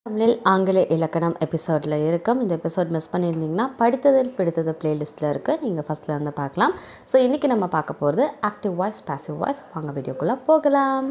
தமிழில் ஆங்கில இலக்கணம் எபிசோடில் இருக்கும் இந்த எபிசோட் மிஸ் பண்ணியிருந்தீங்கன்னா படித்ததில் பிடித்தது பிளேலிஸ்ட்டில் இருக்குது நீங்கள் ஃபஸ்ட்டில் இருந்து பார்க்கலாம் ஸோ இன்றைக்கி நம்ம பார்க்க போகிறது ஆக்டிவ் வாய்ஸ் பாசிவ் வாய்ஸ் வாங்க வீடியோக்குள்ளே போகலாம்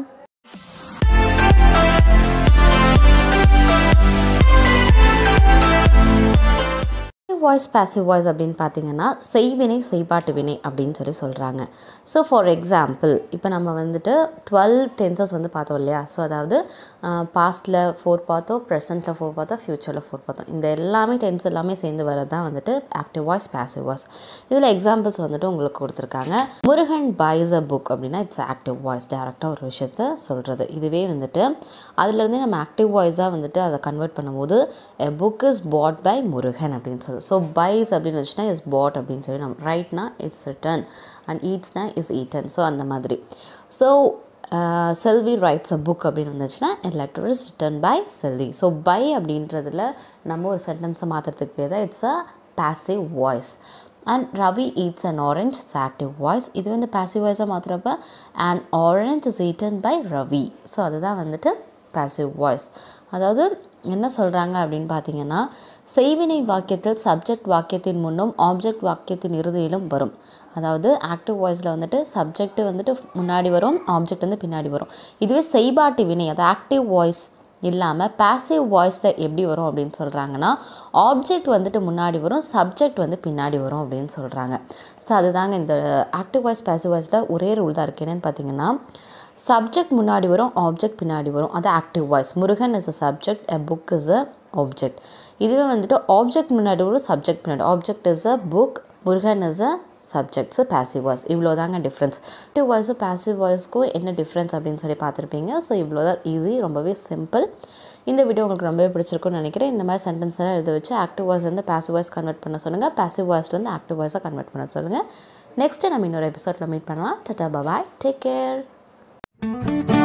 வாய்ஸ் பாசிவ் வாய்ஸ் அப்படின்னு பார்த்தீங்கன்னா செய்வினை செய்பாட்டு வினை அப்படின்னு சொல்லி சொல்கிறாங்க ஸோ ஃபார் எக்ஸாம்பிள் இப்போ நம்ம வந்துட்டு டுவெல் டென்சஸ் வந்து பார்த்தோம் இல்லையா ஸோ அதாவது பாஸ்ட்டில் ஃபோர் பார்த்தோம் ப்ரெசென்ட்டில் ஃபோர் பார்த்தோம் ஃப்யூச்சரில் ஃபோர் பார்த்தோம் இந்த எல்லாமே டென்ஸ் எல்லாமே சேர்ந்து வரது தான் வந்துட்டு ஆக்டிவ் வாய்ஸ் பாசிவ் வாய்ஸ் இதில் எக்ஸாம்பிள்ஸ் வந்துட்டு உங்களுக்கு கொடுத்துருக்காங்க முருகன் பாய்ஸ் அ புக் அப்படின்னா இட்ஸ் ஆக்டிவ் வாய்ஸ் டேரெக்டாக ஒரு விஷயத்த சொல்கிறது இதுவே வந்துட்டு அதுலேருந்தே நம்ம ஆக்டிவ் வாய்ஸாக வந்துட்டு அதை கன்வெர்ட் பண்ணும்போது a book is bought by Murugan அப்படின்னு சொல்லி ஸோ பைஸ் அப்படின்னு வச்சுன்னா இஸ் பாட் அப்படின்னு சொல்லி நம்ம ரைட்னா இட்ஸ் ரிட்டன் அண்ட் ஈட்ஸ்னா இஸ் ஈட்டன் ஸோ அந்த மாதிரி so Selvi writes a book அப்படின்னு வந்துச்சுன்னா a letter is written by Selvi so by அப்படின்றதுல நம்ம ஒரு சென்டென்ஸை மாற்றுறதுக்கு பேர் தான் it's a passive voice and Ravi eats an orange it's active voice இது வந்து பாசிவ் வாய்ஸாக மாற்றுறப்ப and orange is eaten by Ravi so அதுதான் வந்துட்டு பாசிவ் வாய்ஸ் அதாவது என்ன சொல்கிறாங்க அப்படின்னு பார்த்தீங்கன்னா செய்வினை வாக்கியத்தில் சப்ஜெக்ட் வாக்கியத்தின் முன்னும் ஆப்ஜெக்ட் வாக்கியத்தின் இறுதியிலும் வரும் அதாவது ஆக்டிவ் வாய்ஸில் வந்துட்டு சப்ஜெக்ட் வந்துட்டு முன்னாடி வரும் ஆப்ஜெக்ட் வந்து பின்னாடி வரும் இதுவே செய்பாட்டு வினை அது ஆக்டிவ் வாய்ஸ் இல்லாமல் பேசிவ் வாய்ஸில் எப்படி வரும் அப்படின்னு சொல்கிறாங்கன்னா ஆப்ஜெக்ட் வந்துட்டு முன்னாடி வரும் சப்ஜெக்ட் வந்து பின்னாடி வரும் அப்படின்னு சொல்கிறாங்க ஸோ அதுதாங்க இந்த ஆக்டிவ் வாய்ஸ் பேசிவ் வாய்ஸில் ஒரே ரூல் தான் இருக்குது என்னென்னு பார்த்தீங்கன்னா சப்ஜெக்ட் முன்னாடி வரும் ஆப்ஜெக்ட் பின்னாடி வரும் அது active voice Murugan is a subject a book is a object இதுவே வந்துட்டு ஆப்ஜெக்ட் முன்னாடி வரும் சப்ஜெக்ட் பின்னாடி object is a book Murugan is a subject so passive voice இவ்வளோ தாங்க டிஃப்ரென்ஸ் ஆக்டிவ் வாய்ஸும் பேசிவ் வாய்ஸ்க்கும் என்ன டிஃப்ரென்ஸ் அப்படின்னு சொல்லி பார்த்துருப்பீங்க ஸோ இவ்வளோ தான் ஈஸி ரொம்பவே சிம்பிள் இந்த வீடியோ உங்களுக்கு ரொம்பவே பிடிச்சிருக்கும்னு நினைக்கிறேன் இந்த மாதிரி சென்டென்ஸ் எல்லாம் எழுத வச்சு ஆக்டிவ் வாய்ஸ் வந்து பேசிவ் வாய்ஸ் கன்வெர்ட் பண்ண சொல்லுங்கள் பேசிவ் வாய்ஸ்லேருந்து ஆக்டிவ் வாய்ஸாக கன்வெர்ட் பண்ண சொல்லுங்கள் நெக்ஸ்ட்டு நம்ம இன்னொரு எபிசோடில் மீட் பண்ணலாம் டட்டா பபாய் டேக் கேர்